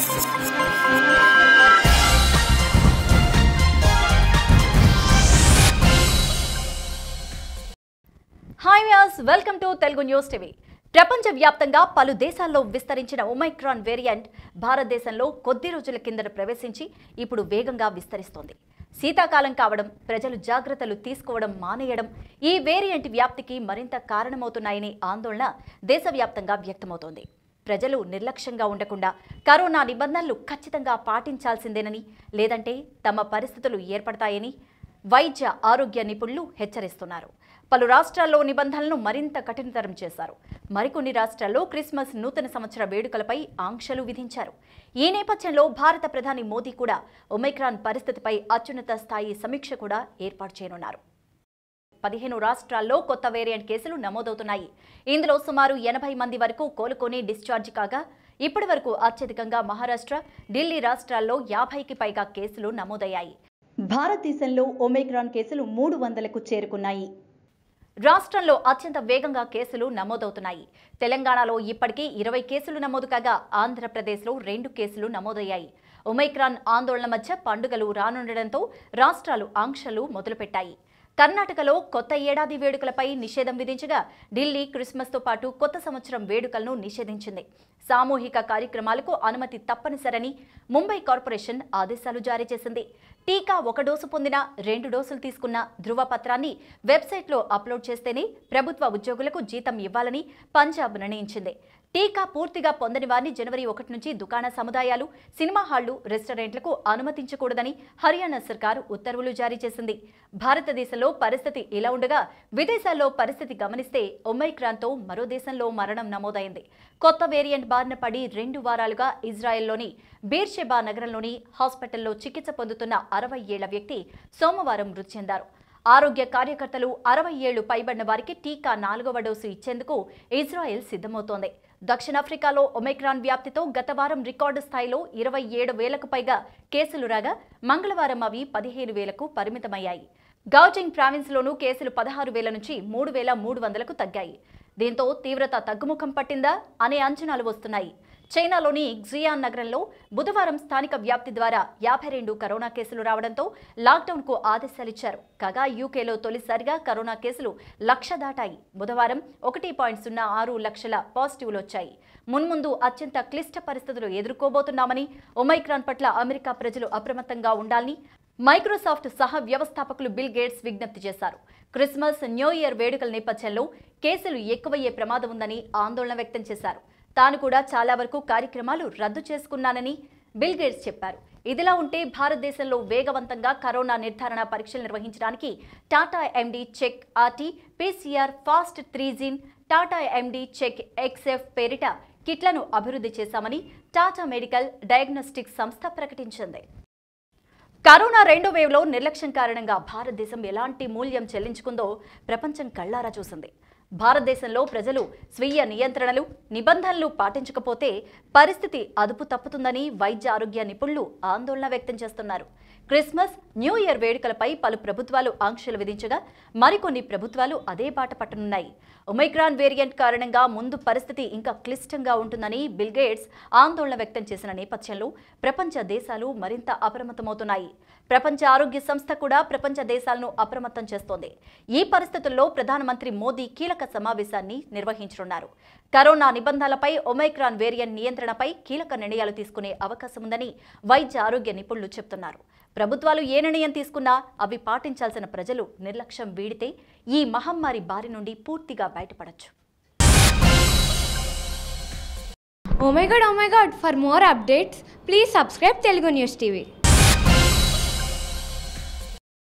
Hi వ్యాస్ welcome to Telugu news TV ప్రపంచవ్యాప్తంగా పలు దేశాల్లో విస్తరించిన ఒమైక్రాన్ వేరియంట్ భారతదేశంలో కొద్ది రోజుల కిందట ప్రవేశించి ఇప్పుడు వేగంగా విస్తరిస్తోంది శీతాకాలం కావడం ప్రజలు జాగ్రత్తలు తీసుకోవడం మానేయడం ఈ వేరియంట్ వ్యాప్తికి మరింత కారణమవుతున్నాయని ఆందోళన దేశవ్యాప్తంగా వ్యక్తమవుతోంది ప్రజలు నిర్లక్ష్యంగా ఉండకుండా కరోనా నిబంధనలు ఖచ్చితంగా పాటించాల్సిందేనని లేదంటే తమ పరిస్థితులు ఏర్పడతాయని వైద్య ఆరోగ్య నిపుణులు హెచ్చరిస్తున్నారు పలు రాష్ట్రాల్లో నిబంధనలను మరింత కఠినతరం చేశారు మరికొన్ని రాష్ట్రాల్లో క్రిస్మస్ నూతన సంవత్సర వేడుకలపై ఆంక్షలు విధించారు ఈ నేపథ్యంలో భారత ప్రధాని మోదీ కూడా ఒమైక్రాన్ పరిస్థితిపై అత్యున్నత స్థాయి సమీక్ష కూడా ఏర్పాటు చేయనున్నారు పదిహేను రాష్ట్రాల్లో కొత్త వేరియంట్ కేసులు నమోదవుతున్నాయి ఇందులో సుమారు ఎనభై మంది వరకు కోలుకొని డిశ్చార్జ్ కాగా ఇప్పటి వరకు అత్యధికంగా మహారాష్ట్ర ఢిల్లీ రాష్ట్రాల్లో యాభైకి పైగా కేసులు నమోదయ్యాయి భారతదేశంలో ఒమైక్రాన్ కేసులు మూడు వందలకు చేరుకున్నాయి రాష్ట్రంలో అత్యంత వేగంగా కేసులు నమోదవుతున్నాయి తెలంగాణలో ఇప్పటికీ ఇరవై కేసులు నమోదు కాగా ఆంధ్రప్రదేశ్లో రెండు కేసులు నమోదయ్యాయి ఒమైక్రాన్ ఆందోళన మధ్య పండుగలు రానుండడంతో రాష్ట్రాలు ఆంక్షలు మొదలుపెట్టాయి కర్ణాటకలో కొత్త ఏడాది వేడుకలపై నిషేధం విధించగా ఢిల్లీ క్రిస్మస్తో పాటు కొత్త సంవత్సరం వేడుకలను నిషేధించింది సామూహిక కార్యక్రమాలకు అనుమతి తప్పనిసరని ముంబై కార్పొరేషన్ ఆదేశాలు జారీ చేసింది టీకా ఒక డోసు పొందిన రెండు డోసులు తీసుకున్న ధృవపత్రాన్ని వెబ్సైట్లో అప్లోడ్ చేస్తేనే ప్రభుత్వ ఉద్యోగులకు జీతం ఇవ్వాలని పంజాబ్ నిర్ణయించింది టీకా పూర్తిగా పొందని వారిని జనవరి ఒకటి నుంచి దుకాణ సముదాయాలు సినిమా హాళ్లు రెస్టారెంట్లకు అనుమతించకూడదని హర్యానా సర్కారు ఉత్తర్వులు జారీ చేసింది భారతదేశంలో పరిస్థితి ఇలా ఉండగా విదేశాల్లో పరిస్థితి గమనిస్తే ఒమైక్రాన్తో మరో దేశంలో మరణం నమోదైంది కొత్త వేరియంట్ బారిన పడి రెండు వారాలుగా ఇజ్రాయెల్లోని బీర్షెబా నగరంలోని హాస్పిటల్లో చికిత్స పొందుతున్న అరవై ఏళ్ల వ్యక్తి సోమవారం మృతి చెందారు ఆరోగ్య కార్యకర్తలు అరవై ఏళ్లు పైబడిన వారికి టీకా నాలుగవ డోసు ఇచ్చేందుకు ఇజ్రాయెల్ సిద్ధమవుతోంది దక్షిణాఫ్రికాలో ఒమైక్రాన్ వ్యాప్తితో గత వారం రికార్డు స్థాయిలో ఇరవై ఏడు వేలకు పైగా కేసులు రాగా మంగళవారం అవి పదిహేను వేలకు పరిమితమయ్యాయి గౌజింగ్ ప్రావిన్స్లోనూ కేసులు పదహారు వేల నుంచి మూడు వేల మూడు వందలకు తగ్గాయి దీంతో తీవ్రత తగ్గుముఖం పట్టిందా అనే అంచనాలు వస్తున్నాయి చైనాలోని జియాన్ నగరంలో బుధవారం స్థానిక వ్యాప్తి ద్వారా యాభై రెండు కరోనా కేసులు రావడంతో లాక్డౌన్కు ఆదేశాలిచ్చారు కాగా యూకేలో తొలిసారిగా కరోనా కేసులు లక్ష దాటాయి బుధవారం ఒకటి పాయింట్ సున్నా ఆరు లక్షల పాజిటివ్లు వచ్చాయి మున్ముందు అత్యంత క్లిష్ట పరిస్థితులు ఎదుర్కోబోతున్నామని ఒమైక్రాన్ పట్ల అమెరికా ప్రజలు అప్రమత్తంగా ఉండాలని మైక్రోసాఫ్ట్ సహ వ్యవస్థాపకులు బిల్ గేట్స్ విజ్ఞప్తి చేశారు క్రిస్మస్ న్యూ ఇయర్ వేడుకల నేపథ్యంలో కేసులు ఎక్కువయ్యే ప్రమాదం ఉందని ఆందోళన వ్యక్తం చేశారు తాను కూడా చాలా వరకు కార్యక్రమాలు రద్దు చేసుకున్నానని బిల్ గేట్స్ చెప్పారు ఇదిలా ఉంటే భారతదేశంలో వేగవంతంగా కరోనా నిర్ధారణ పరీక్షలు నిర్వహించడానికి Tata MD check RT PCR fast three gene Tata MD check XF పేరిట కిట్లను అభివృద్ధి చేశామని టాటా మెడికల్ డయాగ్నోస్టిక్ సంస్థ ప్రకటించింది కరోనా రెండో వేవ్లో నిర్లక్ష్యం కారణంగా భారతదేశం ఎలాంటి మూల్యం చెల్లించుకుందో ప్రపంచం కళ్ళారా చూసింది భారతదేశంలో ప్రజలు స్వీయ నియంత్రణలు నిబంధనలు పాటించకపోతే పరిస్థితి అదుపు తప్పుతుందని వైద్య ఆరోగ్య నిపుణులు ఆందోళన వ్యక్తం చేస్తున్నారు క్రిస్మస్ న్యూ ఇయర్ వేడుకలపై పలు ప్రభుత్వాలు ఆంక్షలు విధించగా మరికొన్ని ప్రభుత్వాలు అదే బాట పట్టనున్నాయి ఒమైక్రాన్ వేరియంట్ కారణంగా ముందు పరిస్థితి ఇంకా క్లిష్టంగా ఉంటుందని బిల్ గేట్స్ ఆందోళన వ్యక్తం చేసిన నేపథ్యంలో ప్రపంచ దేశాలు మరింత అప్రమత్తమవుతున్నాయి ప్రపంచ ఆరోగ్య సంస్థ కూడా ప్రపంచ దేశాలను అప్రమత్తం చేస్తోంది ఈ పరిస్థితుల్లో ప్రధానమంత్రి మోదీ కీలక సమావేశాన్ని నిర్వహించనున్నారు కరోనా నిబంధనలపై ఒమైక్రాన్ వేరియంట్ నియంత్రణపై కీలక నిర్ణయాలు తీసుకునే అవకాశం ఉందని వైద్య ఆరోగ్య నిపుణులు చెబుతున్నారు ప్రభుత్వాలు ఏ నిర్ణయం తీసుకున్నా అవి పాటించాల్సిన ప్రజలు నిర్లక్ష్యం వీడితే ఈ మహమ్మారి బారి నుండి పూర్తిగా బయటపడొచ్చు Oh my god, oh my god, for more updates, please subscribe Telugu News TV.